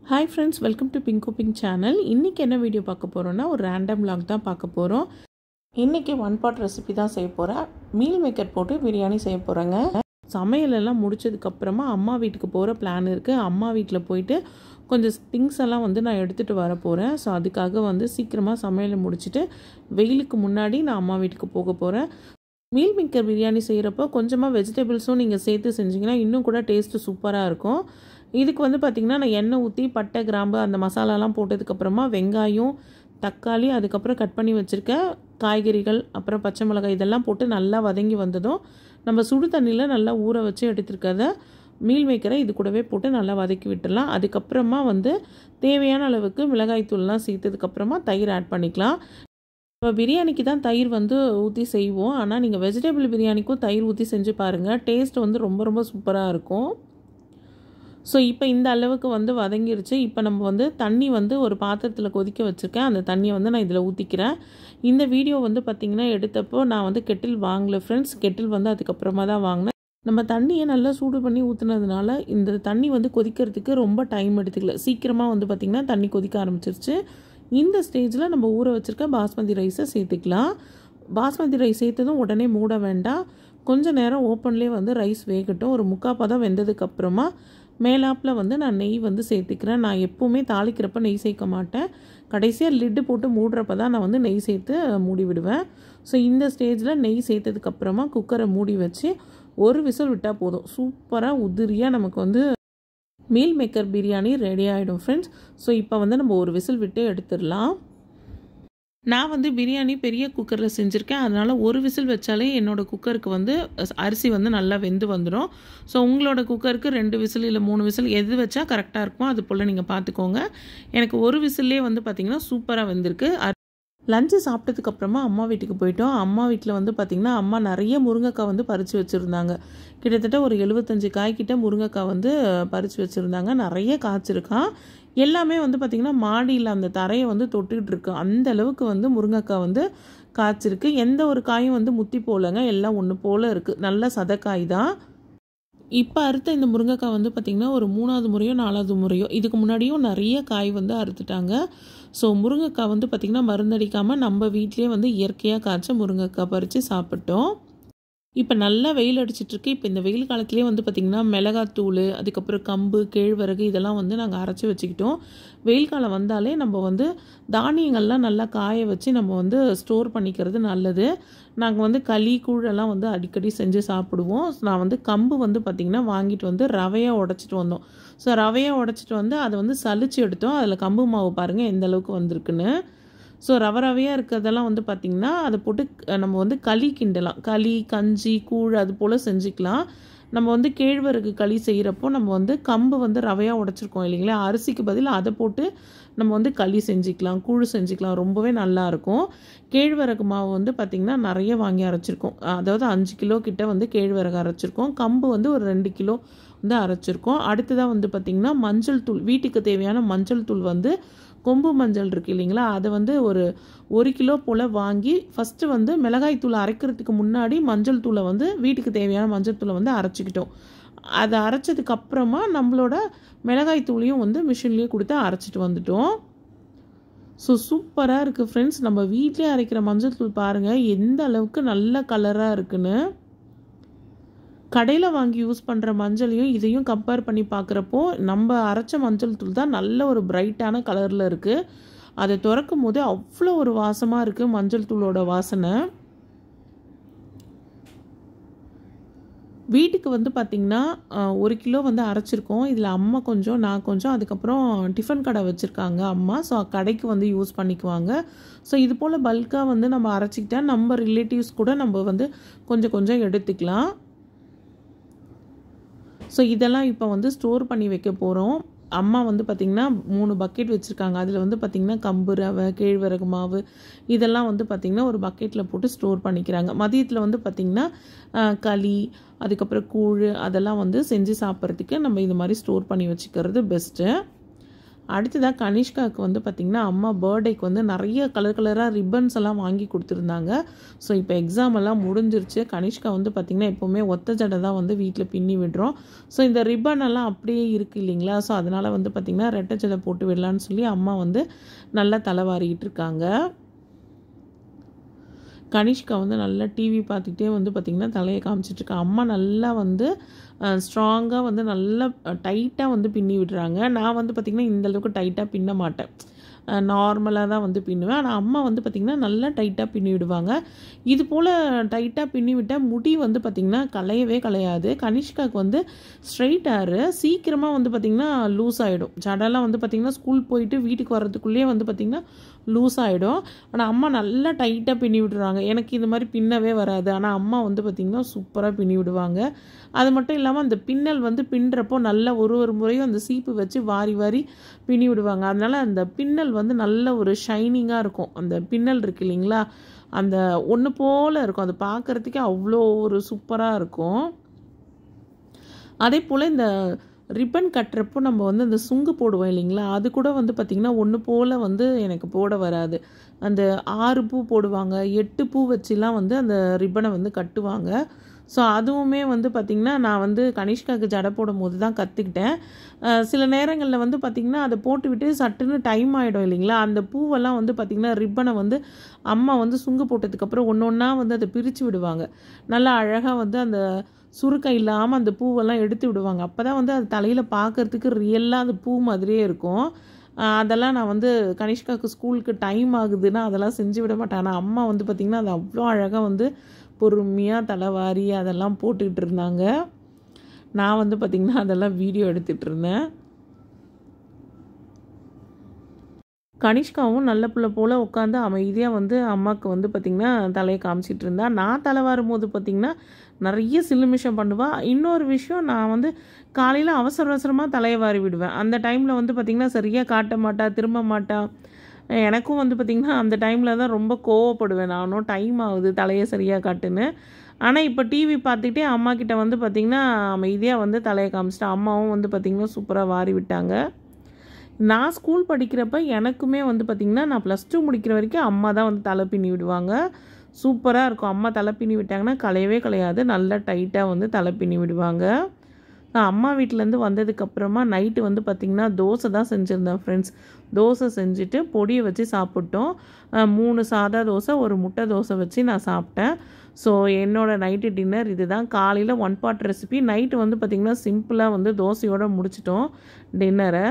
hi friends welcome to Pinku pink channel இன்றைக்கி என்ன video பார்க்க போகிறோன்னா ஒரு ரேண்டம் லாக் தான் பார்க்க போகிறோம் இன்றைக்கி ஒன் பாட் ரெசிபி தான் செய்ய போகிறேன் மீல் மேக்கர் போட்டு பிரியாணி செய்ய போகிறேங்க சமையலெல்லாம் முடிச்சதுக்கப்புறமா அம்மா வீட்டுக்கு போகிற பிளான் இருக்குது அம்மா வீட்டில் போயிட்டு கொஞ்சம் திங்ஸ் எல்லாம் வந்து நான் எடுத்துகிட்டு வர போகிறேன் ஸோ அதுக்காக வந்து சீக்கிரமாக சமையலை முடிச்சுட்டு வெயிலுக்கு முன்னாடி நான் அம்மா வீட்டுக்கு போக போகிறேன் மீல் மேக்கர் பிரியாணி செய்கிறப்போ கொஞ்சமாக வெஜிடபிள்ஸும் நீங்கள் சேர்த்து செஞ்சிங்கன்னா இன்னும் கூட டேஸ்ட்டு சூப்பராக இருக்கும் இதுக்கு வந்து பார்த்திங்கன்னா நான் எண்ணெய் ஊற்றி பட்டை கிராம்பு அந்த மசாலாலாம் போட்டதுக்கப்புறமா வெங்காயம் தக்காளி அதுக்கப்புறம் கட் பண்ணி வச்சுருக்க காய்கறிகள் அப்புறம் பச்சை மிளகாய் இதெல்லாம் போட்டு நல்லா வதங்கி வந்ததும் நம்ம சுடு தண்ணியில் நல்லா ஊற வச்சு எடுத்துருக்கத மீல் மேக்கரை இது கூடவே போட்டு நல்லா வதக்கி விட்டுடலாம் அதுக்கப்புறமா வந்து தேவையான அளவுக்கு மிளகாய் தூள்லாம் சேர்த்ததுக்கப்புறமா தயிர் ஆட் பண்ணிக்கலாம் இப்போ பிரியாணிக்கு தான் தயிர் வந்து ஊற்றி செய்வோம் ஆனால் நீங்கள் வெஜிடபிள் பிரியாணிக்கும் தயிர் ஊற்றி செஞ்சு பாருங்கள் டேஸ்ட் வந்து ரொம்ப ரொம்ப சூப்பராக இருக்கும் ஸோ இப்போ இந்த அளவுக்கு வந்து வதங்கிருச்சு இப்போ நம்ம வந்து தண்ணி வந்து ஒரு பாத்திரத்தில் கொதிக்க வச்சுருக்கேன் அந்த தண்ணியை வந்து நான் இதில் ஊற்றிக்கிறேன் இந்த வீடியோ வந்து பார்த்திங்கன்னா எடுத்தப்போ நான் வந்து கெட்டில் வாங்கல ஃப்ரெண்ட்ஸ் கெட்டில் வந்து அதுக்கப்புறமா தான் வாங்கினேன் நம்ம தண்ணியை நல்லா சூடு பண்ணி ஊற்றுனதுனால இந்த தண்ணி வந்து கொதிக்கிறதுக்கு ரொம்ப டைம் எடுத்துக்கல சீக்கிரமாக வந்து பார்த்திங்கன்னா தண்ணி கொதிக்க ஆரம்பிச்சிருச்சு இந்த ஸ்டேஜில் நம்ம ஊற வச்சுருக்க பாஸ்மதி ரைஸை சேர்த்துக்கலாம் பாஸ்மதி ரைஸ் சேர்த்ததும் உடனே மூட வேண்டாம் கொஞ்சம் நேரம் ஓப்பன்லேயே வந்து ரைஸ் வேகட்டும் ஒரு முக்கால் பதம் வெந்ததுக்கப்புறமா மேலாப்பில் வந்து நான் நெய் வந்து சேர்த்துக்கிறேன் நான் எப்போவுமே தாளிக்கிறப்ப நெய் சேர்க்க மாட்டேன் கடைசியாக லிட்டு போட்டு மூடுறப்ப தான் நான் வந்து நெய் சேர்த்து மூடி விடுவேன் ஸோ இந்த ஸ்டேஜில் நெய் சேர்த்ததுக்கப்புறமா குக்கரை மூடி வச்சு ஒரு விசில் விட்டால் போதும் சூப்பராக உதிரியாக நமக்கு வந்து மீல் மேக்கர் பிரியாணி ரெடி ஆகிடும் ஃப்ரெண்ட்ஸ் ஸோ இப்போ வந்து நம்ம ஒரு விசில் விட்டு எடுத்துடலாம் நான் வந்து பிரியாணி பெரிய குக்கரில் செஞ்சுருக்கேன் அதனால் ஒரு விசில் வச்சாலே என்னோடய குக்கருக்கு வந்து அரிசி வந்து நல்லா வெந்து வந்துடும் ஸோ உங்களோட குக்கருக்கு ரெண்டு விசில் இல்லை மூணு விசில் எது வச்சா கரெக்டாக இருக்குமோ அது போல் நீங்கள் பார்த்துக்கோங்க எனக்கு ஒரு விசில்லே வந்து பார்த்திங்கன்னா சூப்பராக வெந்திருக்கு லஞ்சு சாப்பிட்டதுக்கப்புறமா அம்மா வீட்டுக்கு போயிட்டோம் அம்மா வீட்டில் வந்து பார்த்திங்கன்னா அம்மா நிறைய முருங்கைக்காய் வந்து பறித்து வச்சுருந்தாங்க கிட்டத்தட்ட ஒரு எழுபத்தஞ்சு காய்கிட்ட முருங்கைக்காய் வந்து பறித்து வச்சுருந்தாங்க நிறைய காய்ச்சிருக்கான் எல்லாமே வந்து பார்த்திங்கன்னா மாடியில் அந்த தரையை வந்து தொட்டுக்கிட்டு இருக்கு அந்த அளவுக்கு வந்து முருங்கைக்காய் வந்து காய்ச்சிருக்கு எந்த ஒரு காயும் வந்து முத்தி போலங்க எல்லாம் ஒன்று போல் இருக்குது நல்ல சதக்காய் தான் இப்போ அறுத்த இந்த முருங்கைக்காய் வந்து பார்த்திங்கன்னா ஒரு மூணாவது முறையோ நாலாவது முறையோ இதுக்கு முன்னாடியும் நிறைய காய் வந்து அறுத்துட்டாங்க ஸோ முருங்கைக்காய் வந்து பார்த்திங்கன்னா மருந்தடிக்காமல் நம்ம வீட்லேயே வந்து இயற்கையாக காய்ச்ச முருங்கைக்காய் பறித்து சாப்பிட்டோம் இப்போ நல்லா வெயில் அடிச்சிட்ருக்கு இப்போ இந்த வெயில் காலத்துலேயே வந்து பார்த்திங்கன்னா மிளகாத்தூள் அதுக்கப்புறம் கம்பு கேழ்வரகு இதெல்லாம் வந்து நாங்கள் அரைச்சி வச்சுக்கிட்டோம் வெயில் காலம் வந்தாலே நம்ம வந்து தானியங்கள்லாம் நல்லா காய வச்சு நம்ம வந்து ஸ்டோர் பண்ணிக்கிறது நல்லது நாங்கள் வந்து களி கூழெல்லாம் வந்து அடிக்கடி செஞ்சு சாப்பிடுவோம் நான் வந்து கம்பு வந்து பார்த்திங்கன்னா வாங்கிட்டு வந்து ரவையாக உடச்சிட்டு வந்தோம் ஸோ ரவையாக உடச்சிட்டு வந்து அதை வந்து சலிச்சு எடுத்தோம் அதில் கம்பு மாவு பாருங்கள் எந்த அளவுக்கு வந்திருக்குன்னு ஸோ ரவ ரவையாக இருக்கிறதெல்லாம் வந்து பார்த்திங்கன்னா அதை போட்டு நம்ம வந்து களி கிண்டலாம் களி கஞ்சி கூழ் அது போல் செஞ்சுக்கலாம் நம்ம வந்து கேழ்வரகு களி செய்கிறப்போ நம்ம வந்து கம்பு வந்து ரவையாக உடச்சிருக்கோம் இல்லைங்களா அரிசிக்கு பதில் அதை போட்டு நம்ம வந்து களி செஞ்சுக்கலாம் கூழ் செஞ்சுக்கலாம் ரொம்பவே நல்லாயிருக்கும் கேழ்வரகு மாவு வந்து பார்த்திங்கன்னா நிறைய வாங்கி அரைச்சிருக்கோம் அதாவது அஞ்சு கிலோ கிட்ட வந்து கேழ்வரகு அரைச்சிருக்கோம் கம்பு வந்து ஒரு ரெண்டு கிலோ வந்து அரைச்சிருக்கோம் அடுத்ததாக வந்து பார்த்திங்கன்னா மஞ்சள் தூள் வீட்டுக்கு தேவையான மஞ்சள் தூள் வந்து கொம்பு மஞ்சள் இருக்குது இல்லைங்களா அதை வந்து ஒரு ஒரு கிலோ போல் வாங்கி ஃபஸ்ட்டு வந்து மிளகாய் தூளை அரைக்கிறதுக்கு முன்னாடி மஞ்சள் தூளை வந்து வீட்டுக்கு தேவையான மஞ்சள் தூளை வந்து அரைச்சிக்கிட்டோம் அதை அரைச்சதுக்கப்புறமா நம்மளோட மிளகாய் தூளையும் வந்து மிஷின்லேயே கொடுத்து அரைச்சிட்டு வந்துட்டோம் ஸோ சூப்பராக இருக்குது ஃப்ரெண்ட்ஸ் நம்ம வீட்டிலே அரைக்கிற மஞ்சள் தூள் பாருங்கள் எந்த அளவுக்கு நல்ல கலராக இருக்குன்னு கடையில் வாங்கி யூஸ் பண்ணுற மஞ்சளையும் இதையும் கம்பேர் பண்ணி பார்க்குறப்போ நம்ம அரைச்ச மஞ்சள் தூள் தான் நல்ல ஒரு பிரைட்டான கலரில் இருக்குது அதை திறக்கும் போது அவ்வளோ ஒரு வாசமாக இருக்குது மஞ்சள் தூளோட வாசனை வீட்டுக்கு வந்து பார்த்திங்கன்னா ஒரு கிலோ வந்து அரைச்சிருக்கோம் இதில் அம்மா கொஞ்சம் நான் கொஞ்சம் அதுக்கப்புறம் டிஃபன் கடை வச்சுருக்காங்க அம்மா ஸோ கடைக்கு வந்து யூஸ் பண்ணிக்குவாங்க ஸோ இது போல் பல்காக வந்து நம்ம அரைச்சிக்கிட்டா நம்ம ரிலேட்டிவ்ஸ் கூட நம்ம வந்து கொஞ்சம் கொஞ்சம் எடுத்துக்கலாம் ஸோ இதெல்லாம் இப்போ வந்து ஸ்டோர் பண்ணி வைக்க போகிறோம் அம்மா வந்து பார்த்திங்கன்னா மூணு பக்கெட் வச்சுருக்காங்க அதில் வந்து பார்த்திங்கன்னா கம்பு ரவை கேழ்வரகு மாவு இதெல்லாம் வந்து பார்த்திங்கன்னா ஒரு பக்கெட்டில் போட்டு ஸ்டோர் பண்ணிக்கிறாங்க மதியத்தில் வந்து பார்த்திங்கன்னா களி அதுக்கப்புறம் கூழ் அதெல்லாம் வந்து செஞ்சு சாப்பிட்றதுக்கு நம்ம இது மாதிரி ஸ்டோர் பண்ணி வச்சுக்கிறது பெஸ்ட்டு அடுத்ததாக கனிஷ்காவுக்கு வந்து பார்த்திங்கன்னா அம்மா பர்த்டேக்கு வந்து நிறைய கலர் கலராக ரிப்பன்ஸ் எல்லாம் வாங்கி கொடுத்துருந்தாங்க ஸோ இப்போ எக்ஸாம் எல்லாம் முடிஞ்சிருச்சு கனிஷ்கா வந்து பார்த்திங்கன்னா எப்போவுமே ஒத்த ஜடை தான் வந்து வீட்டில் பின்னி விடுறோம் ஸோ இந்த ரிப்பன் எல்லாம் அப்படியே இருக்குது இல்லைங்களா ஸோ அதனால் வந்து பார்த்திங்கன்னா ரெட்டை ஜடை போட்டு விடலான்னு சொல்லி அம்மா வந்து நல்லா தலைவாரிக்கிட்டு இருக்காங்க கனிஷ்கா வந்து நல்லா டிவி பார்த்துக்கிட்டே வந்து பார்த்திங்கன்னா தலையை காமிச்சிட்ருக்கா அம்மா நல்லா வந்து ஸ்ட்ராங்காக வந்து நல்லா டைட்டாக வந்து பின்னி விடுறாங்க நான் வந்து பார்த்திங்கன்னா இந்தளவுக்கு டைட்டாக பின்ன மாட்டேன் நார்மலாக தான் வந்து பின்னுவேன் ஆனால் அம்மா வந்து பார்த்திங்கன்னா நல்லா டைட்டாக பின்னி விடுவாங்க இது போல் டைட்டாக பின்னி விட்டால் முடி வந்து பார்த்திங்கன்னா கலையவே கலையாது கனிஷ்காவுக்கு வந்து ஸ்ட்ரைட் ஹேரு சீக்கிரமாக வந்து பார்த்திங்கன்னா லூஸ் ஆகிடும் ஜடெல்லாம் வந்து பார்த்திங்கன்னா ஸ்கூல் போயிட்டு வீட்டுக்கு வர்றதுக்குள்ளேயே வந்து பார்த்திங்கன்னா லூஸ் ஆகிடும் ஆனால் அம்மா நல்லா டைட்டாக பின்னி விடுறாங்க எனக்கு இந்த மாதிரி பின்னவே வராது ஆனால் அம்மா வந்து பார்த்திங்கன்னா சூப்பராக பின்னி விடுவாங்க அது மட்டும் இல்லாமல் அந்த பின்னல் வந்து பின்னுறப்போ நல்லா ஒரு ஒரு முறையும் அந்த சீப்பு வச்சு வாரி வாரி பின்னி விடுவாங்க அதனால் அந்த பின்னல் வந்து நல்ல ஒரு ஷைனிங்காக இருக்கும் அந்த பின்னல் இருக்கு இல்லைங்களா அந்த ஒன்று போல் இருக்கும் அது பார்க்குறதுக்கே அவ்வளோ ஒரு சூப்பராக இருக்கும் அதே போல் இந்த ரிப்பன் கட்டுறப்போ நம்ம வந்து அந்த சுங்கு போடுவோம் இல்லைங்களா அது கூட வந்து பார்த்திங்கன்னா ஒன்று போல் வந்து எனக்கு போட வராது அந்த ஆறு பூ போடுவாங்க எட்டு பூ வச்சுலாம் வந்து அந்த ரிப்பனை வந்து கட்டுவாங்க ஸோ அதுவுமே வந்து பார்த்திங்கன்னா நான் வந்து கனிஷ்காவுக்கு ஜடை போடும் போது தான் கற்றுக்கிட்டேன் சில நேரங்களில் வந்து பார்த்திங்கன்னா அதை போட்டுவிட்டு சட்டுன்னு டைம் ஆகிடும் இல்லைங்களா அந்த பூவெல்லாம் வந்து பார்த்திங்கன்னா ரிப்பனை வந்து அம்மா வந்து சுங்கு போட்டதுக்கப்புறம் ஒன்று ஒன்றா வந்து அதை பிரித்து விடுவாங்க நல்லா அழகாக வந்து அந்த சுருக்கம் இல்லாமல் அந்த பூவெல்லாம் எடுத்து விடுவாங்க அப்போ தான் வந்து அது தலையில் பார்க்குறதுக்கு ரியலாக அந்த பூ மாதிரியே இருக்கும் அதெல்லாம் நான் வந்து கனிஷ்காவுக்கு ஸ்கூலுக்கு டைம் ஆகுதுன்னா அதெல்லாம் செஞ்சு விட மாட்டேன் ஆனால் அம்மா வந்து பார்த்திங்கன்னா அது அவ்வளோ அழகாக வந்து பொறுமையாக தலைவாரி அதெல்லாம் போட்டுக்கிட்டு இருந்தாங்க நான் வந்து பார்த்திங்கன்னா அதெல்லாம் வீடியோ எடுத்துகிட்டு இருந்தேன் கனிஷ்காவும் நல்ல பிள்ளை போல் உட்காந்து அமைதியாக வந்து அம்மாவுக்கு வந்து பார்த்திங்கன்னா தலையை காமிச்சிட்டு இருந்தா நான் தலை வரும்போது பார்த்திங்கன்னா நிறைய சில்லுமிஷம் பண்ணுவாள் இன்னொரு விஷயம் நான் வந்து காலையில் அவசர அவசரமாக தலையை வாரி விடுவேன் அந்த டைமில் வந்து பார்த்திங்கன்னா சரியாக காட்ட மாட்டா திரும்ப மாட்டா எனக்கும் வந்து பார்த்திங்கன்னா அந்த டைமில் தான் ரொம்ப கோவப்படுவேன் நானும் டைம் ஆகுது தலையை சரியாக காட்டுன்னு ஆனால் இப்போ டிவி பார்த்துக்கிட்டே அம்மா கிட்ட வந்து பார்த்திங்கன்னா அமைதியாக வந்து தலையை காமிச்சிட்டேன் அம்மாவும் வந்து பார்த்திங்கன்னா சூப்பராக வாரி விட்டாங்க நான் ஸ்கூல் படிக்கிறப்ப எனக்குமே வந்து பார்த்திங்கன்னா நான் ப்ளஸ் டூ முடிக்கிற வரைக்கும் அம்மா தான் வந்து தலை பின்னி விடுவாங்க சூப்பராக இருக்கும் அம்மா தலை பின்னி விட்டாங்கன்னா கலையவே கலையாது நல்லா டைட்டாக வந்து தலை பின்னி விடுவாங்க நான் அம்மா வீட்டிலேருந்து வந்ததுக்கப்புறமா நைட்டு வந்து பார்த்திங்கன்னா தோசை தான் செஞ்சுருந்தேன் ஃப்ரெண்ட்ஸ் தோசை செஞ்சுட்டு பொடியை வச்சு சாப்பிட்டோம் மூணு சாதா தோசை ஒரு முட்டை தோசை வச்சு நான் சாப்பிட்டேன் ஸோ என்னோடய நைட்டு டின்னர் இது தான் காலையில் ஒன் பார்ட் ரெசிபி நைட்டு வந்து பார்த்திங்கன்னா சிம்பிளாக வந்து தோசையோடு முடிச்சிட்டோம் டின்னரை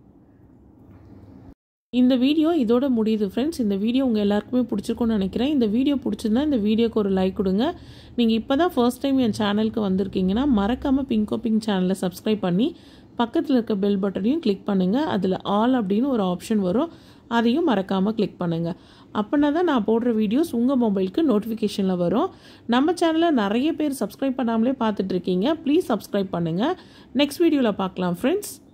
இந்த வீடியோ இதோட முடியுது ஃப்ரெண்ட்ஸ் இந்த வீடியோ உங்கள் எல்லாருக்குமே பிடிச்சிருக்கும்னு நினைக்கிறேன் இந்த வீடியோ பிடிச்சிருந்தா இந்த வீடியோக்கு ஒரு லைக் கொடுங்க நீங்கள் இப்போ தான் ஃபர்ஸ்ட் டைம் என் சேனலுக்கு வந்திருக்கீங்கன்னா மறக்காமல் பிங்கோ பிங்க் சேனலை சப்ஸ்கிரைப் பண்ணி பக்கத்தில் இருக்க பெல் பட்டனையும் கிளிக் பண்ணுங்கள் அதில் ஆல் அப்படின்னு ஒரு ஆப்ஷன் வரும் அதையும் மறக்காமல் கிளிக் பண்ணுங்கள் அப்படின்னா தான் நான் போடுற வீடியோஸ் உங்கள் மொபைலுக்கு நோட்டிஃபிகேஷனில் வரும் நம்ம சேனலை நிறைய பேர் சப்ஸ்கிரைப் பண்ணாமலே பார்த்துட்ருக்கீங்க ப்ளீஸ் சப்ஸ்கிரைப் பண்ணுங்கள் நெக்ஸ்ட் வீடியோவில் பார்க்கலாம் ஃப்ரெண்ட்ஸ்